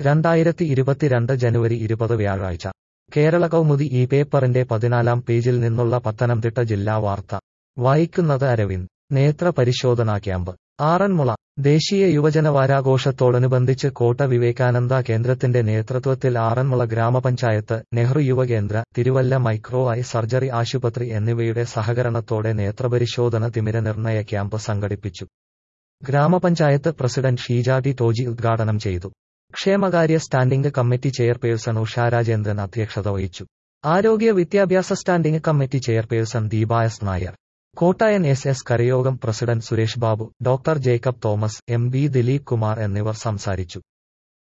രണ്ടായിരത്തി ഇരുപത്തിരണ്ട് ജനുവരി ഇരുപത് വ്യാഴാഴ്ച കേരള കൗമുദി ഈ പേപ്പറിന്റെ പതിനാലാം പേജിൽ നിന്നുള്ള പത്തനംതിട്ട ജില്ലാ വാർത്ത വായിക്കുന്നത് അരവിന്ദ് നേത്ര പരിശോധനാ ക്യാമ്പ് ആറന്മുള ദേശീയ യുവജന വാരാഘോഷത്തോടനുബന്ധിച്ച് കോട്ട വിവേകാനന്ദ കേന്ദ്രത്തിന്റെ നേതൃത്വത്തിൽ ആറന്മുള ഗ്രാമപഞ്ചായത്ത് Nehru Yuvakendra Thiruvalla micro eye surgery ആശുപത്രി എന്നിവയുടെ സഹകരണത്തോടെ നേത്രപരിശോധന തിമിരനിർണയ ക്യാമ്പ് സംഘടിപ്പിച്ചു ഗ്രാമപഞ്ചായത്ത് പ്രസിഡന്റ് ഷീജ ടി ടോജി ഉദ്ഘാടനം ചെയ്തു ക്ഷേമകാര്യ standing committee chairperson Usha Rajendran അധ്യക്ഷത വഹിച്ചു ആരോഗ്യ വിദ്യാഭ്യാസ സ്റ്റാൻഡിംഗ് കമ്മിറ്റി ചെയർപേഴ്സൺ ദീപായസ് നായർ കോട്ടയൻ എസ് എസ് കരയോഗം president Suresh Babu doctor Jacob Thomas M B Dileep Kumar എന്നിവർ സംസാരിച്ചു